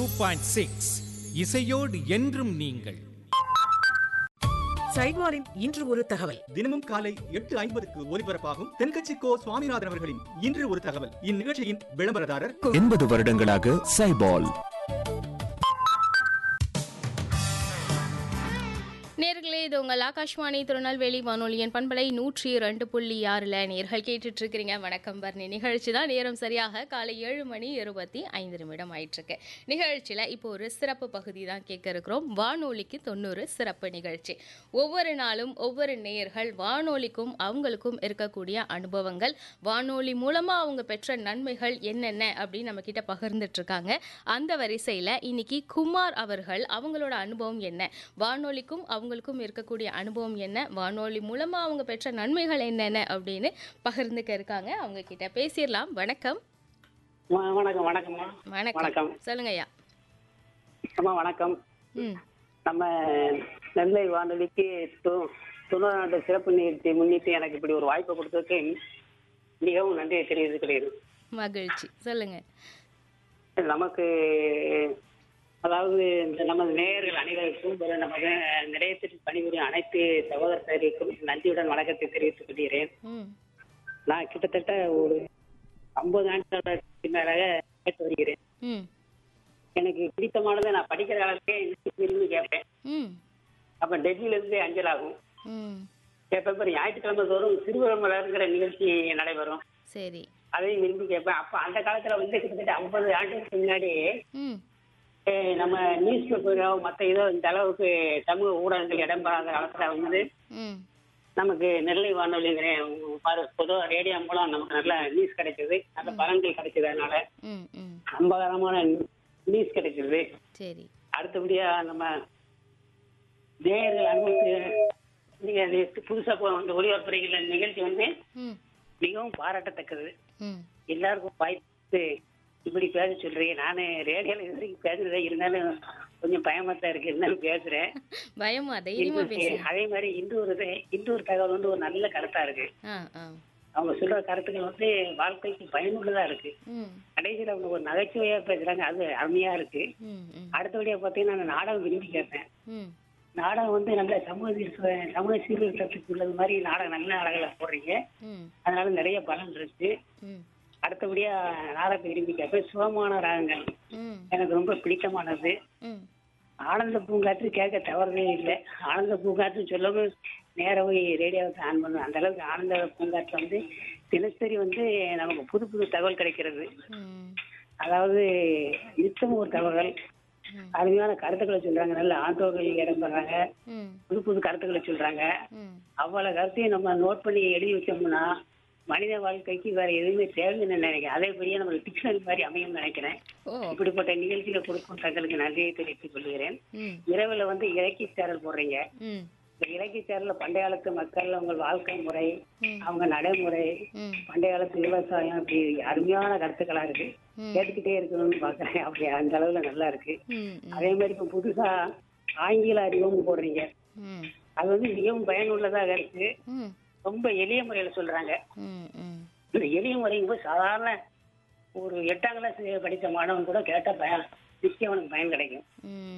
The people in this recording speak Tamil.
பாயிண்ட் சிக்ஸ் இசையோடு என்றும் நீங்கள் சைட்வாரின் இன்று ஒரு தகவல் தினமும் காலை எட்டு ஐம்பதுக்கு ஒலிபரப்பாகும் தென்கட்சி கோ சுவாமிநாதன் அவர்களின் இன்று ஒரு தகவல் இந்நிகழ்ச்சியின் விளம்பரதாரர் எண்பது வருடங்களாக சைபால் நேர்களே இது உங்கள் ஆகாஷ்வாணி திருநெல்வேலி வானொலியின் பண்பலை நூற்றி ரெண்டு புள்ளி ஆறில் நேர்கள் கேட்டுட்டு இருக்கிறீங்க வணக்கம் பர்ணி நிகழ்ச்சி தான் நேரம் சரியாக காலை ஏழு மணி இருபத்தி ஐந்து நிமிடம் ஆயிட்டிருக்கு நிகழ்ச்சியில் இப்போ ஒரு சிறப்பு பகுதி தான் கேட்க இருக்கிறோம் வானொலிக்கு தொண்ணூறு சிறப்பு நிகழ்ச்சி ஒவ்வொரு நாளும் ஒவ்வொரு நேயர்கள் வானொலிக்கும் அவங்களுக்கும் இருக்கக்கூடிய அனுபவங்கள் வானொலி மூலமாக அவங்க பெற்ற நன்மைகள் என்னென்ன அப்படின்னு நம்ம கிட்ட பகிர்ந்துட்டு இருக்காங்க அந்த வரிசையில் இன்னைக்கு குமார் அவர்கள் அவங்களோட அனுபவம் என்ன வானொலிக்கும் அவங்களுக்கும் இருக்கக்கூடிய அனுபவம் என்ன வானொலி மூலமா அவங்க பெற்ற நன்மைகள் என்னென்ன அப்படின்னு பகிர்ந்துக்க இருக்காங்க அவங்க கிட்ட பேசிடலாம் வணக்கம் வ- வணக்கம் வணக்கம்மா வணக்கம் வணக்கம். சொல்லுங்க ஐயா அம்மா வணக்கம் ம் நம்ம நெல்லை வானொலிக்கு து- தொண்ணூறு ஆண்டு சிறப்பு நிகழ்ச்சியை முன்னிட்டு எனக்கு இப்படி ஒரு வாய்ப்பு கொடுத்ததுக்கு மிகவும் நன்றியை தெரிவித்துக்கிறேன் மகிழ்ச்சி சொல்லுங்க நமக்கு அதாவது இந்த நமது நேயர்கள் அனைவருக்கும் பிற நமது நிலையத்தில் பணிபுரியும் அனைத்து சகோதரர்களுக்கும் நன்றியுடன் வணக்கத்தை தெரிவித்துக் கொள்கிறேன் ம் நான் கிட்டத்தட்ட ஒரு ஐம்பது ஆண்டுகளுக்கு மேலாக கேட்டு வருகிறேன் ம் எனக்கு பிடித்தமானதை நான் படிக்கிற காலத்திலே விரும்பி கேட்பேன் ம் அப்ப டெல்லியில இருந்து அஞ்சல் ஆகும் ம் கேட்பேன் அப்புறம் ஞாயிற்றுக்கிழமை தோறும் சிறுவரமலருங்கிற நிகழ்ச்சி நடைபெறும் சரி அதையும் விரும்பி கேட்பேன் அப்ப அந்த காலத்துல வந்து கிட்டத்தட்ட ஐம்பது ஆண்டுகளுக்கு முன்னாடி ம் அஹ், நம்ம நியூஸ் பேப்பரோ மத்த இதோ இந்த அளவுக்கு சமூக ஊடகங்கள் இடம்பெறாத காலத்துல வந்து ம் நமக்கு நெல்லை வானொலிங்கிற பாரு- பொதுவா ரேடியோ மூலம் நமக்கு நல்ல நியூஸ் கிடைச்சது நல்ல பலன்கள் கிடைச்சது அதனால ம் ம் நம்பகரமான நியூஸ் கிடைச்சது சரி அடுத்தபடியா நம்ம நேயர்கள் அனுபவித்து நீங்க இது புதுசா போ- இந்த ஒளிபரப்புறீங்கள நிகழ்ச்சி வந்து ம் மிகவும் பாராட்டத்தக்கது ம் எல்லாருக்கும் வாய்ப்பு இப்படி பேச சொல்றீங்க நானு ரேடியோல இது வரைக்கும் பேசுறதே இருந்தாலும் கொஞ்சம் பயமா தான் இருக்கு இருந்தாலும் பேசுறேன் பயமா தைரியமா இன்னும் பேசுங்க அதே மாதிரி இன்னொரு இது- இன்னொரு தகவல் வந்து ஒரு நல்ல கருத்தா இருக்கு ஆ ஆ அவங்க சொல்ற கருத்துக்கள் வந்து வாழ்க்கைக்கு பயனுள்ளதா இருக்கு ம் கடைசியில அவங்க ஒரு நகைச்சுவையா பேசுறாங்க அது அருமையா இருக்கு ம் ம் அடுத்தபடியா பாத்தீங்கன்னா நான் நாடகம் விரும்பி கேட்பேன் ம் நாடகம் வந்து நல்ல சமூக சீர்திருத்த- சமூக சீர்திருத்தத்துக்கு உள்ளது மாதிரி நாடகம் நல்ல நாடகங்களை போடுறீங்க ம் அதனால நிறைய பலன் இருக்கு ம் அடுத்தபடியா நாடகத்தை விரும்பி கேட்பேன் சுகமான ராகங்கள் ம் எனக்கு ரொம்ப பிடித்தமானது ம் ஆனந்த பூங்காற்று கேட்க தவறவே இல்லை ஆனந்த பூங்காற்று சொல்லவும் நேர போய் ரேடியோவை ஆன் பண்ணுவேன் அந்த அளவுக்கு ஆனந்த பூங்காற்று வந்து தினசரி வந்து நமக்கு புது புது தகவல் கிடைக்கிறது ம் அதாவது நித்தம் ஒரு தகவல் ம். அருமையான கருத்துக்களை சொல்றாங்க நல்ல ஆண்டோர்கள் இடம்பெறாங்க ம் புது புது கருத்துக்களை சொல்றாங்க ம் அவ்வளவு கருத்தையும் நம்ம நோட் பண்ணி எழுதி வச்சோம்னா மனித வாழ்க்கைக்கு வேற எதுவுமே தேவைன்னு நினைக்கிறேன் அதேபடியே நம்ம டிக்ஷனரி மாதிரி அமையும் நினைக்கிறேன் ஓ இப்படிப்பட்ட நிகழ்ச்சியில கொடுக்கும் தங்களுக்கு நன்றியை தெரிவித்துக் கொள்கிறேன் ம் இரவுல வந்து இலக்கிய சேனல் போடுறீங்க ம் இந்த இலக்கிய சேனல்ல பண்டைய காலத்து மக்கள் அவங்க வாழ்க்கை முறை ம். அவங்க நடைமுறை ம் பண்டைய காலத்து விவசாயம் அப்படி அருமையான கருத்துக்களா இருக்கு ம். கேட்டுக்கிட்டே இருக்கணும்னு பாக்குறேன் அப்படி அந்த அளவுல நல்லா இருக்கு ம் ம் அதே மாதிரி இப்ப புதுசா ஆங்கில அறிவும் போடுறீங்க ம் அது வந்து மிகவும் பயனுள்ளதாக இருக்கு ம் ரொம்ப எளிய முறையில சொல்றாங்க ம் ம் இந்த எளிய முறையும் போது சாதாரண ஒரு எட்டாம் கிளாஸ் படித்த மாணவன் கூட கேட்ட பயன் நிச்சயம் அவனுக்கு பயன் கிடைக்கும் ம்